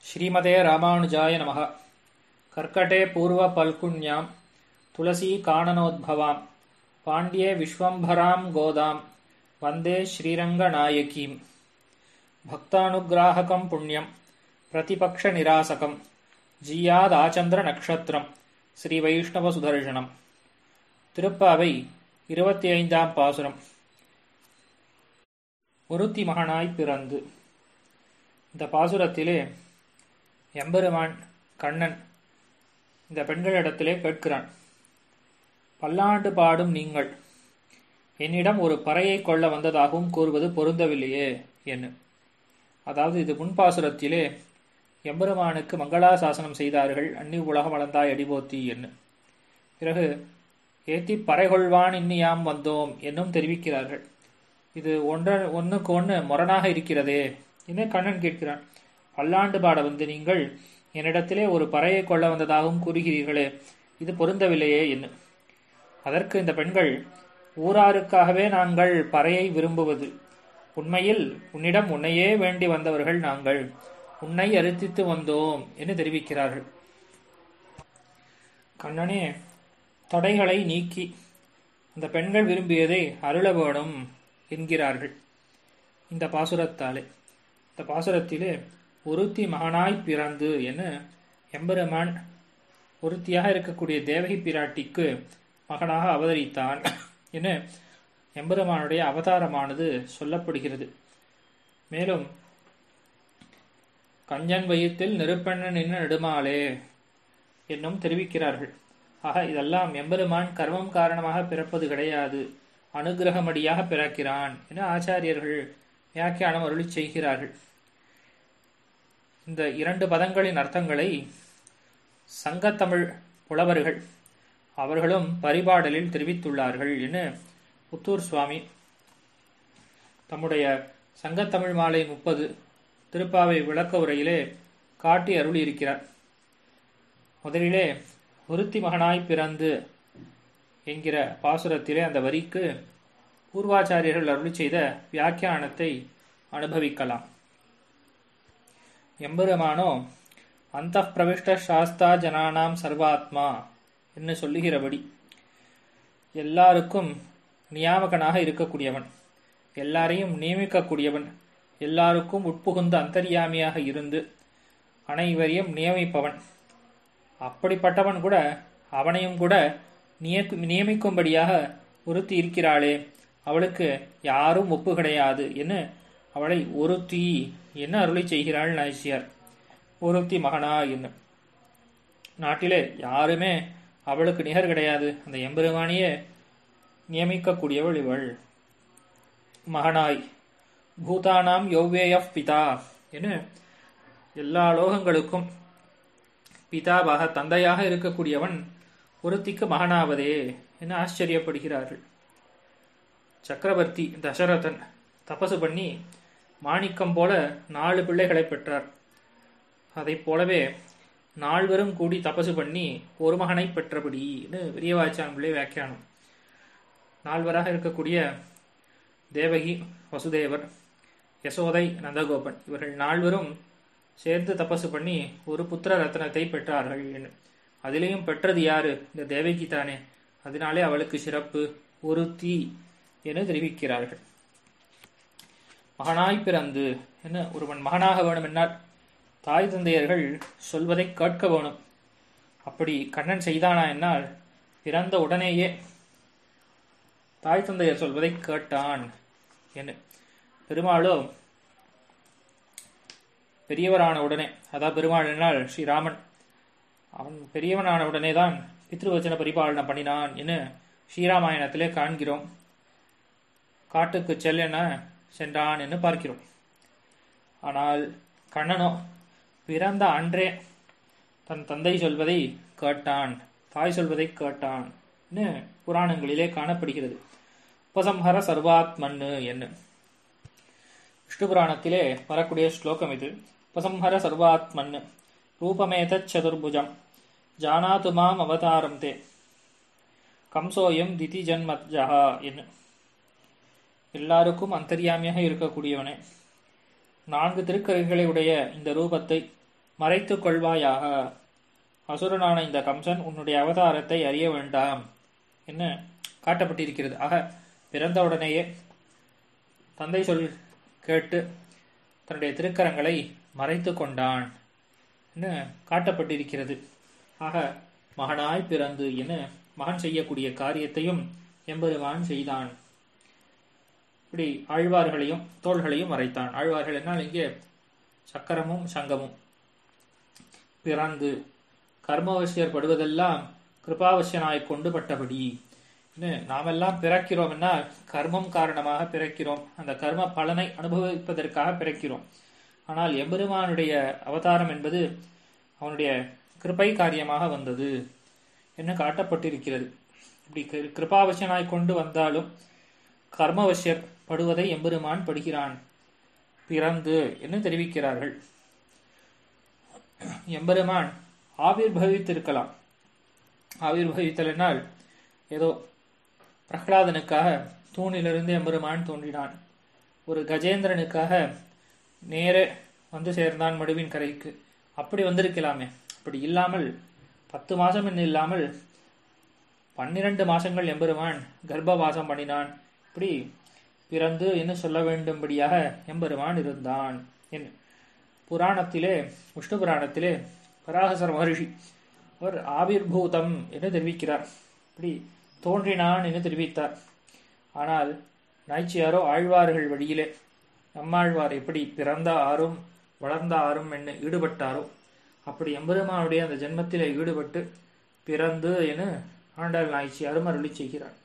श्रीमते रामानुजाय नमः कर्कटे पूर्वपल्कुण्यां तुलसीकाननोद्भवां पाण्ड्ये विश्वम्भरां गोदां वन्दे श्रीरङ्गनायकीम् भक्तानुग्राहकं पुण्यं प्रतिपक्षनिरासकं ஜீயாதாச்சந்திர ஸ்ரீ வைஷ்ணவ சுதர்சனம் திருப்பாவை இருபத்தி ஐந்தாம் பாசுரம் ஒருத்தி மகனாய் பிறந்து இந்த பாசுரத்திலே எம்பெருமான் கண்ணன் இந்த பெண்களிடத்திலே கேட்கிறான் பல்லாண்டு பாடும் நீங்கள் என்னிடம் ஒரு பறையை கொள்ள வந்ததாகவும் கூறுவது பொருந்தவில்லையே என்று அதாவது இது முன்பாசுரத்திலே எம்பெருமானுக்கு மங்களாசாசனம் செய்தார்கள் அன்னி உலகம் வளர்ந்தாய் அடிபோத்தி என்று பிறகு ஏத்தி பறைகொள்வான் இன்னியாம் வந்தோம் என்னும் தெரிவிக்கிறார்கள் இது ஒன்ற ஒன்றுக்கு ஒன்று முரணாக இருக்கிறதே என்று கண்ணன் கேட்கிறான் பல்லாண்டு பாட வந்து நீங்கள் என்னிடத்திலே ஒரு பறையை கொள்ள வந்ததாகவும் கூறுகிறீர்களே இது பொருந்தவில்லையே என்று அதற்கு இந்த பெண்கள் ஊராருக்காகவே நாங்கள் பறையை விரும்புவது உண்மையில் உன்னிடம் உன்னையே வேண்டி வந்தவர்கள் நாங்கள் உன்னை அறுத்தித்து வந்தோம் என்று தெரிவிக்கிறார்கள் கண்ணனே தடைகளை நீக்கி இந்த பெண்கள் விரும்பியதை அருள வேணும் என்கிறார்கள் இந்த பாசுரத்தாலே இந்த பாசுரத்திலே ஒருத்தி மகனாய் பிறந்து என எம்பெருமான் ஒருத்தியாக இருக்கக்கூடிய தேவகி பிராட்டிக்கு மகனாக அவதரித்தான் என எம்பெருமானுடைய அவதாரமானது சொல்லப்படுகிறது மேலும் கஞ்சன் வயிற்றில் நெருப்பெண்ண நின்று நெடுமாலே என்னும் தெரிவிக்கிறார்கள் ஆக இதெல்லாம் எம்பெருமான் கர்மம் காரணமாக பிறப்பது கிடையாது அனுகிரகமடியாக பிறக்கிறான் என ஆச்சாரியர்கள் வியாக்கியானம் அருளி செய்கிறார்கள் இந்த இரண்டு பதங்களின் அர்த்தங்களை சங்கத்தமிழ் புலவர்கள் அவர்களும் பரிபாடலில் தெரிவித்துள்ளார்கள் என புத்தூர் சுவாமி தம்முடைய சங்கத்தமிழ் மாலை முப்பது திருப்பாவை விளக்க உரையிலே காட்டி அருளி இருக்கிறார் முதலிலே ஒருத்தி மகனாய் பிறந்து என்கிற பாசுரத்திலே அந்த வரிக்கு பூர்வாச்சாரியர்கள் அருளி செய்த வியாக்கியானத்தை அனுபவிக்கலாம் எம்பெருமானோ அந்த பிரவிஷ்ட சாஸ்தா ஜனானாம் சர்வாத்மா என்று சொல்லுகிறபடி எல்லாருக்கும் நியாமகனாக இருக்கக்கூடியவன் எல்லாரையும் நியமிக்கக்கூடியவன் எல்லாருக்கும் உட்புகுந்த அந்தரியாமியாக இருந்து அனைவரையும் நியமிப்பவன் அப்படிப்பட்டவன் கூட அவனையும் கூட நியமிக்கும்படியாக ஒருத்தி இருக்கிறாளே அவளுக்கு யாரும் ஒப்பு கிடையாது என்று அவளை ஒருத்தி என்ன அருளை செய்கிறாள் நாய்ச்சியார் ஒருத்தி மகனா என்ன நாட்டிலே யாருமே அவளுக்கு நிகர் கிடையாது அந்த எம்பெருமானியே நியமிக்கக்கூடியவள் இவள் மகனாய் பூதானாம் யௌவேய பிதா என எல்லா லோகங்களுக்கும் பிதாவாக தந்தையாக இருக்கக்கூடியவன் ஒருத்திக்கு மகனாவதே என ஆச்சரியப்படுகிறார்கள் சக்கரவர்த்தி தசரதன் தபசு பண்ணி மாணிக்கம் போல நாலு பிள்ளைகளை பெற்றார் அதை போலவே நால்வரும் கூடி தபசு பண்ணி ஒரு மகனை பெற்றபடின்னு பெரியவாச்சான் பிள்ளை வியாக்கியானம் நால்வராக இருக்கக்கூடிய தேவகி வசுதேவர் யசோதை நந்தகோபன் இவர்கள் நால்வரும் சேர்ந்து தபசு பண்ணி ஒரு புத்திர ரத்னத்தை பெற்றார்கள் அதிலேயும் பெற்றது யாரு இந்த தேவகி தானே அதனாலே அவளுக்கு சிறப்பு ஒரு தீ என தெரிவிக்கிறார்கள் மகனாய் பிறந்து என்ன ஒருவன் மகனாக வேணும் என்னால் தாய் தந்தையர்கள் சொல்வதை கேட்க வேணும் அப்படி கண்ணன் செய்தானா என்னால் பிறந்த உடனேயே தாய் தந்தையர் சொல்வதை கேட்டான் என்ன பெருமாளோ பெரியவரான உடனே அதாவது பெருமாள் என்னால் ஸ்ரீராமன் அவன் பெரியவனான உடனே தான் பித்ருவச்சன பரிபாலனை பண்ணினான் என்று ஸ்ரீராமாயணத்திலே காண்கிறோம் காட்டுக்கு செல்லென சென்றான் என்று பார்க்கிறோம் ஆனால் கண்ணனோ பிறந்த அன்றே தன் தந்தை சொல்வதை கேட்டான் தாய் சொல்வதை கேட்டான் புராணங்களிலே காணப்படுகிறது உபசம்ஹர சர்வாத்மன்னு என்ன விஷ்ணு புராணத்திலே வரக்கூடிய ஸ்லோகம் இது உபசம்ஹர சர்வாத்மன் ரூபமேத சதுர்புஜம் ஜானாது மாம் அவதாரம் தே கம்சோயம் திதி ஜன்மத்ஜா என்ன எல்லாருக்கும் அந்தரியாமியாக இருக்கக்கூடியவனே நான்கு திருக்கரைகளை உடைய இந்த ரூபத்தை மறைத்துக் கொள்வாயாக அசுரனான இந்த கம்சன் உன்னுடைய அவதாரத்தை அறிய வேண்டாம் என்ன காட்டப்பட்டிருக்கிறது ஆக பிறந்தவுடனேயே தந்தை சொல் கேட்டு தன்னுடைய திருக்கரங்களை மறைத்து கொண்டான் என காட்டப்பட்டிருக்கிறது ஆக மகனாய் பிறந்து என மகன் செய்யக்கூடிய காரியத்தையும் எம்பெருமான் செய்தான் இப்படி ஆழ்வார்களையும் தோள்களையும் மறைத்தான் ஆழ்வார்கள் என்னால் இங்கே சக்கரமும் சங்கமும் பிறந்து கர்மவசியர் படுவதெல்லாம் கிருபாவசியனாய் கொண்டு பட்டபடி நாமெல்லாம் பிறக்கிறோம் என்ன கர்மம் காரணமாக பிறக்கிறோம் அந்த கர்ம பலனை அனுபவிப்பதற்காக பிறக்கிறோம் ஆனால் எம்பெருமானுடைய அவதாரம் என்பது அவனுடைய கிருபை காரியமாக வந்தது என்ன காட்டப்பட்டிருக்கிறது இப்படி கிருபாவசியனாய் கொண்டு வந்தாலும் கர்மவசியர் படுவதை எம்பெருமான் படுகிறான் பிறந்து என்று தெரிவிக்கிறார்கள் எம்பெருமான் ஆவிர் பவித்திருக்கலாம் ஆவிர் பவித்தலினால் ஏதோ பிரகலாதனுக்காக தூணிலிருந்து எம்பெருமான் தோன்றினான் ஒரு கஜேந்திரனுக்காக நேரே வந்து சேர்ந்தான் மடுவின் கரைக்கு அப்படி வந்திருக்கலாமே அப்படி இல்லாமல் பத்து மாசம் என்று இல்லாமல் பன்னிரண்டு மாசங்கள் எம்பெருமான் கர்ப்பவாசம் பண்ணினான் இப்படி பிறந்து என்ன சொல்ல வேண்டும்படியாக எம்பெருமான் இருந்தான் என் புராணத்திலே விஷ்ணு புராணத்திலே பராகசர் மகர்ஷி அவர் ஆவிர்பூதம் என்று தெரிவிக்கிறார் இப்படி தோன்றினான் என்று தெரிவித்தார் ஆனால் நாய்ச்சியாரோ ஆழ்வார்கள் வழியிலே நம்மாழ்வார் எப்படி பிறந்த ஆறும் வளர்ந்த ஆறும் என்ன ஈடுபட்டாரோ அப்படி எம்பெருமானுடைய அந்த ஜென்மத்திலே ஈடுபட்டு பிறந்து என ஆண்டாள் நாய்ச்சியாரும் அருளி செய்கிறார்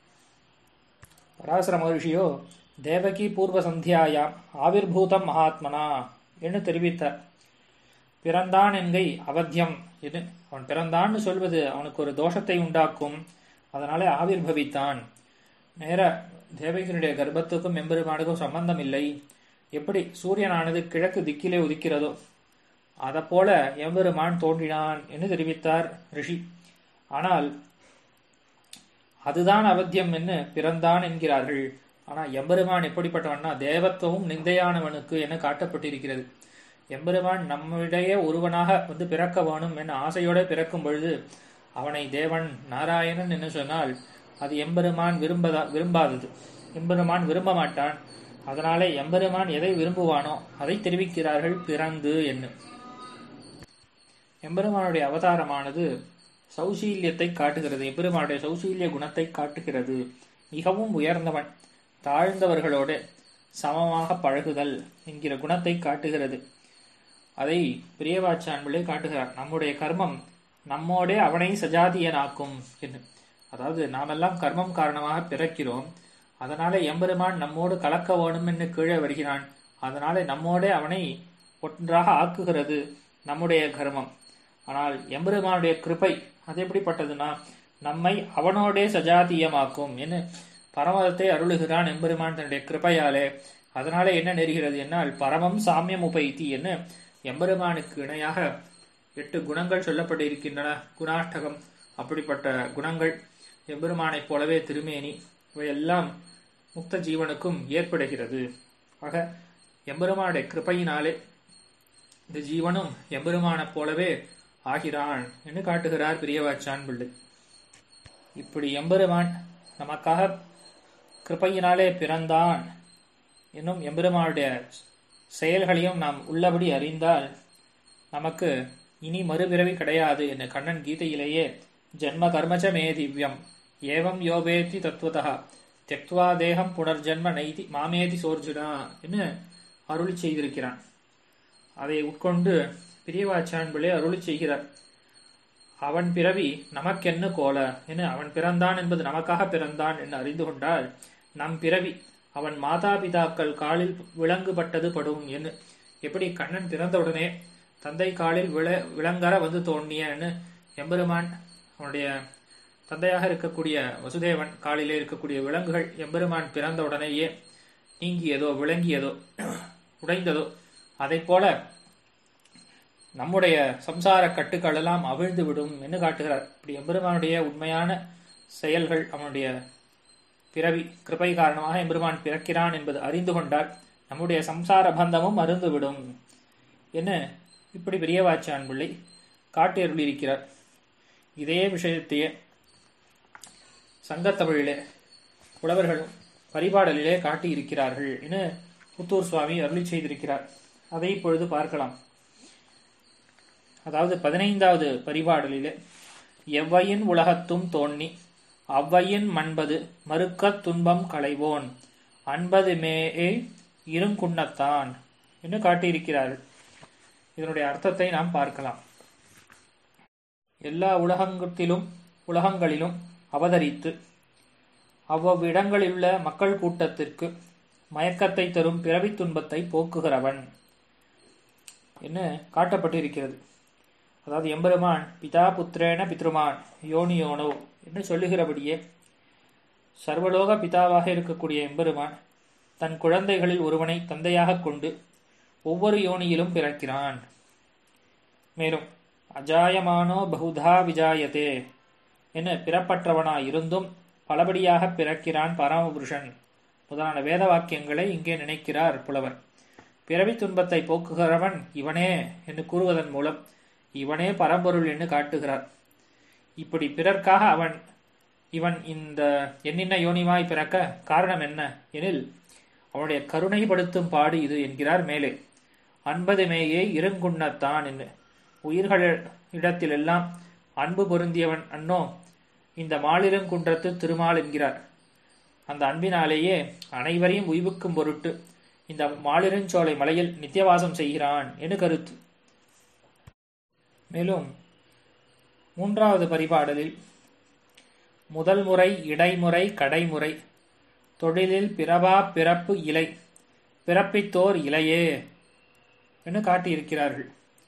பராசர மகர்ஷியோ தேவகி பூர்வ சந்தியாயாம் ஆவிர்பூதம் மகாத்மனா என்று தெரிவித்தார் பிறந்தான் என்கை அவத்தியம் எது அவன் பிறந்தான்னு சொல்வது அவனுக்கு ஒரு தோஷத்தை உண்டாக்கும் அதனாலே ஆவிர்பவித்தான் நேர தேவகியினுடைய கர்ப்பத்துக்கும் எம்பெருமானுக்கும் சம்பந்தம் இல்லை எப்படி சூரியனானது கிழக்கு திக்கிலே உதிக்கிறதோ அதை போல எம்பெருமான் தோன்றினான் என்று தெரிவித்தார் ரிஷி ஆனால் அதுதான் அவத்தியம் என்று பிறந்தான் என்கிறார்கள் ஆனா எம்பெருமான் எப்படிப்பட்டவன்னா தேவத்துவமும் நிந்தையானவனுக்கு என காட்டப்பட்டிருக்கிறது எம்பெருமான் நம்மிடையே ஒருவனாக வந்து பிறக்க வேணும் என ஆசையோட பிறக்கும் பொழுது அவனை தேவன் நாராயணன் என்று சொன்னால் அது எம்பெருமான் விரும்பதா விரும்பாதது எம்பெருமான் விரும்ப மாட்டான் அதனாலே எம்பெருமான் எதை விரும்புவானோ அதை தெரிவிக்கிறார்கள் பிறந்து என்ன எம்பெருமானுடைய அவதாரமானது சௌசீல்யத்தை காட்டுகிறது எம்பெருமானுடைய சௌசீல்ய குணத்தை காட்டுகிறது மிகவும் உயர்ந்தவன் தாழ்ந்தவர்களோடு சமமாக பழகுதல் என்கிற குணத்தை காட்டுகிறது அதை பிரியவாச்சான்பிள்ளை காட்டுகிறார் நம்முடைய கர்மம் நம்மோடே அவனை சஜாதியனாக்கும் என்று அதாவது நாமெல்லாம் கர்மம் காரணமாக பிறக்கிறோம் அதனால எம்பெருமான் நம்மோடு கலக்க வேணும் என்று கீழே வருகிறான் அதனால நம்மோடே அவனை ஒன்றாக ஆக்குகிறது நம்முடைய கர்மம் ஆனால் எம்பெருமானுடைய கிருபை அது எப்படிப்பட்டதுன்னா நம்மை அவனோடே சஜாத்தியமாக்கும் என்று பரமதத்தை அருளுகிறான் எம்பெருமான் தன்னுடைய கிருபையாலே அதனாலே என்ன நெறுகிறது என்னால் பரமம் சாமியம் உபைத்தி என்று எம்பெருமானுக்கு இணையாக எட்டு குணங்கள் சொல்லப்பட்டிருக்கின்றன குணாஷ்டகம் அப்படிப்பட்ட குணங்கள் எம்பெருமானைப் போலவே திருமேனி இவையெல்லாம் முக்த ஜீவனுக்கும் ஏற்படுகிறது ஆக எம்பெருமானுடைய கிருப்பையினாலே இந்த ஜீவனும் எம்பெருமானைப் போலவே ஆகிறான் என்று காட்டுகிறார் பிரியவாச்சான் பிள்ளை இப்படி எம்பெருமான் நமக்காக கிருப்பையினாலே பிறந்தான் என்னும் எம்பெருமானுடைய செயல்களையும் நாம் உள்ளபடி அறிந்தால் நமக்கு இனி மறுபிறவி கிடையாது என்று கண்ணன் கீதையிலேயே ஜென்ம கர்மச்ச மே திவ்யம் ஏவம் யோபேதி தத்துவதா தெக்வா தேகம் புனர்ஜென்ம நைதி மாமேதி சோர்ஜுனா என்று அருளி செய்திருக்கிறான் அதை உட்கொண்டு பிரியவாச்சான் பிள்ளை அருளி செய்கிறார் அவன் பிறவி நமக்கென்ன கோல என அவன் பிறந்தான் என்பது நமக்காக பிறந்தான் என்று அறிந்து கொண்டால் நம் பிறவி அவன் மாதா பிதாக்கள் காலில் விலங்குபட்டது படும் என்று எப்படி கண்ணன் பிறந்தவுடனே தந்தை காலில் விள விலங்கர வந்து தோன்றியன்னு எம்பெருமான் அவனுடைய தந்தையாக இருக்கக்கூடிய வசுதேவன் காலிலே இருக்கக்கூடிய விலங்குகள் எம்பெருமான் பிறந்த உடனேயே நீங்கியதோ விளங்கியதோ உடைந்ததோ அதை போல நம்முடைய சம்சார கட்டுக்கள் எல்லாம் அவிழ்ந்து விடும் என்று காட்டுகிறார் இப்படி எம்பெருமானுடைய உண்மையான செயல்கள் அவனுடைய பிறவி கிருபை காரணமாக எம்பெருமான் பிறக்கிறான் என்பது அறிந்து கொண்டால் நம்முடைய சம்சார பந்தமும் அருந்துவிடும் என்ன இப்படி பெரியவாச்சான் பிள்ளை காட்டி அருளியிருக்கிறார் இதே விஷயத்தையே சங்கத்தமிழிலே புலவர்களும் பரிபாடலிலே காட்டியிருக்கிறார்கள் என புத்தூர் சுவாமி அருளி செய்திருக்கிறார் அதை இப்பொழுது பார்க்கலாம் அதாவது பதினைந்தாவது பரிபாடலிலே எவ்வையின் உலகத்தும் தோன்னி அவ்வையின் மண்பது மறுக்கத் துன்பம் களைவோன் அன்பது மேயே இருங்குண்ணத்தான் என்று காட்டியிருக்கிறார்கள் இதனுடைய அர்த்தத்தை நாம் பார்க்கலாம் எல்லா உலகத்திலும் உலகங்களிலும் அவதரித்து அவ்வவ்விடங்களிலுள்ள மக்கள் கூட்டத்திற்கு மயக்கத்தை தரும் பிறவித் துன்பத்தை போக்குகிறவன் என்று காட்டப்பட்டிருக்கிறது அதாவது எம்பெருமான் பிதா புத்திரேன பித்ருமான் யோனி யோனோ என்று சொல்லுகிறபடியே சர்வலோக பிதாவாக இருக்கக்கூடிய எம்பெருமான் தன் குழந்தைகளில் ஒருவனை தந்தையாக கொண்டு ஒவ்வொரு யோனியிலும் பிறக்கிறான் மேலும் அஜாயமானோ பகுதா விஜாயதே என பிறப்பற்றவனாய் இருந்தும் பலபடியாக பிறக்கிறான் பரமபுருஷன் முதலான வேத வாக்கியங்களை இங்கே நினைக்கிறார் புலவர் பிறவி துன்பத்தை போக்குகிறவன் இவனே என்று கூறுவதன் மூலம் இவனே பரம்பொருள் என்று காட்டுகிறார் இப்படி பிறர்க்காக அவன் இவன் இந்த எண்ணின்ன யோனிவாய் பிறக்க காரணம் என்ன எனில் அவனுடைய கருணைப்படுத்தும் பாடு இது என்கிறார் மேலே அன்பது மேயே இருங்குண்ணத்தான் என்று உயிர்கள் இடத்திலெல்லாம் அன்பு பொருந்தியவன் அன்னோ இந்த மாலிருங்குன்றத்து திருமால் என்கிறார் அந்த அன்பினாலேயே அனைவரையும் உய்வுக்கும் பொருட்டு இந்த மாலிருஞ்சோலை மலையில் நித்தியவாசம் செய்கிறான் என்று கருத்து மேலும் மூன்றாவது பரிபாடலில் முதல் முறை இடைமுறை கடைமுறை தொழிலில் பிறவா பிறப்பு இலை பிறப்பித்தோர் இலையே என்று காட்டியிருக்கிறார்கள்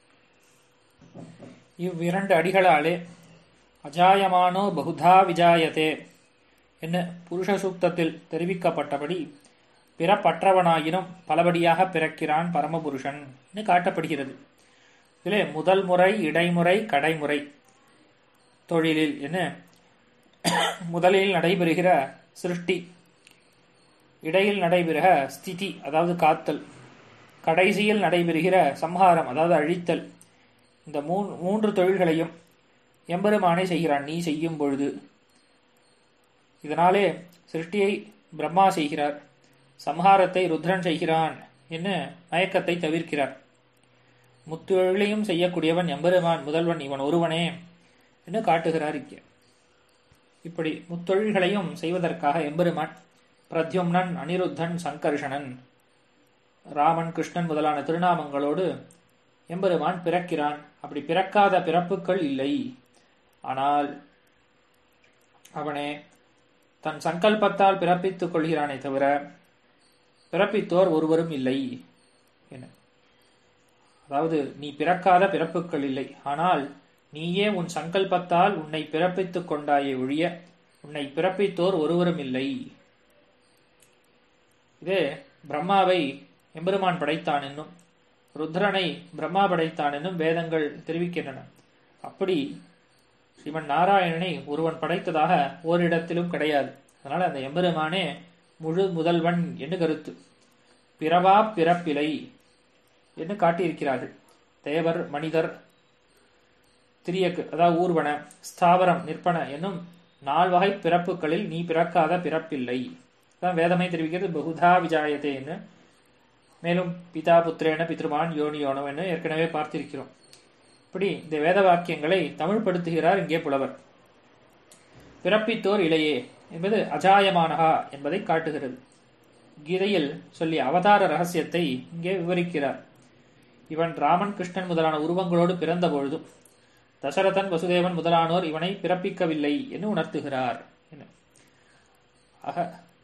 இவ்விரண்டு அடிகளாலே அஜாயமானோ பகுதா விஜாயதே என்ன புருஷ சூக்தத்தில் தெரிவிக்கப்பட்டபடி பிறப்பற்றவனாயினும் பலபடியாக பிறக்கிறான் பரமபுருஷன் என்று காட்டப்படுகிறது இதிலே முதல் முறை இடைமுறை கடைமுறை தொழிலில் என்ன முதலில் நடைபெறுகிற சிருஷ்டி இடையில் நடைபெறுகிற ஸ்திதி அதாவது காத்தல் கடைசியில் நடைபெறுகிற சம்ஹாரம் அதாவது அழித்தல் இந்த மூன்று தொழில்களையும் எம்பெருமானே செய்கிறான் நீ செய்யும் பொழுது இதனாலே சிருஷ்டியை பிரம்மா செய்கிறார் சம்ஹாரத்தை ருத்ரன் செய்கிறான் என்று மயக்கத்தை தவிர்க்கிறார் முத்தொழிலையும் செய்யக்கூடியவன் எம்பெருமான் முதல்வன் இவன் ஒருவனே என்று காட்டுகிறார் இங்கே இப்படி முத்தொழில்களையும் செய்வதற்காக எம்பெருமான் பிரத்யும்னன் அனிருத்தன் சங்கர்ஷணன் ராமன் கிருஷ்ணன் முதலான திருநாமங்களோடு எம்பெருமான் பிறக்கிறான் அப்படி பிறக்காத பிறப்புகள் இல்லை ஆனால் அவனே தன் சங்கல்பத்தால் பிறப்பித்துக் கொள்கிறானே தவிர பிறப்பித்தோர் ஒருவரும் இல்லை என அதாவது நீ பிறக்காத பிறப்புகள் இல்லை ஆனால் நீயே உன் சங்கல்பத்தால் உன்னை பிறப்பித்துக் கொண்டாயே ஒழிய உன்னை பிறப்பித்தோர் ஒருவரும் இல்லை இதே பிரம்மாவை எம்பெருமான் படைத்தான் என்னும் ருத்ரனை பிரம்மா படைத்தான் என்னும் வேதங்கள் தெரிவிக்கின்றன அப்படி ஸ்ரீமன் நாராயணனை ஒருவன் படைத்ததாக ஓரிடத்திலும் கிடையாது அதனால அந்த எம்பெருமானே முழு முதல்வன் என்று கருத்து பிறவா பிறப்பிலை என்று காட்டியிருக்கிறார்கள் தேவர் மனிதர் திரியக்கு அதாவது ஊர்வன ஸ்தாவரம் நிற்பன என்னும் நால்வகை பிறப்புகளில் நீ பிறக்காத பிறப்பில்லை தான் வேதமே தெரிவிக்கிறது பகுதா விஜாயத்தேன்னு மேலும் பிதா புத்திரேன பித்ருமான் யோனி யோனோ என்று ஏற்கனவே பார்த்திருக்கிறோம் இப்படி இந்த வேத வாக்கியங்களை தமிழ்படுத்துகிறார் இங்கே புலவர் பிறப்பித்தோர் இளையே என்பது அஜாயமானகா என்பதை காட்டுகிறது கீதையில் சொல்லிய அவதார ரகசியத்தை இங்கே விவரிக்கிறார் இவன் ராமன் கிருஷ்ணன் முதலான உருவங்களோடு பிறந்த பொழுதும் தசரதன் வசுதேவன் முதலானோர் இவனை பிறப்பிக்கவில்லை என்று உணர்த்துகிறார் ஆக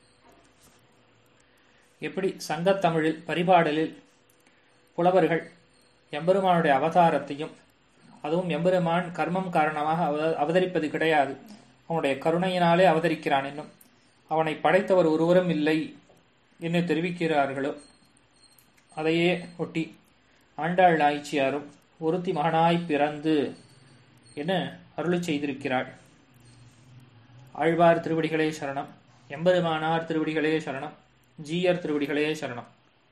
எப்படி சங்கத்தமிழில் பரிபாடலில் புலவர்கள் எம்பெருமானுடைய அவதாரத்தையும் அதுவும் எம்பெருமான் கர்மம் காரணமாக அவதரிப்பது கிடையாது அவனுடைய கருணையினாலே அவதரிக்கிறான் என்னும் அவனை படைத்தவர் ஒருவரும் இல்லை என்று தெரிவிக்கிறார்களோ அதையே ஒட்டி ஆண்டாள் நாய்ச்சியாரும் ஒருத்தி மகனாய் பிறந்து என அருளி செய்திருக்கிறாள் ஆழ்வார் திருவடிகளே சரணம் எம்பெருமானார் திருவடிகளே சரணம் ஜீயர் திருவடிகளே சரணம்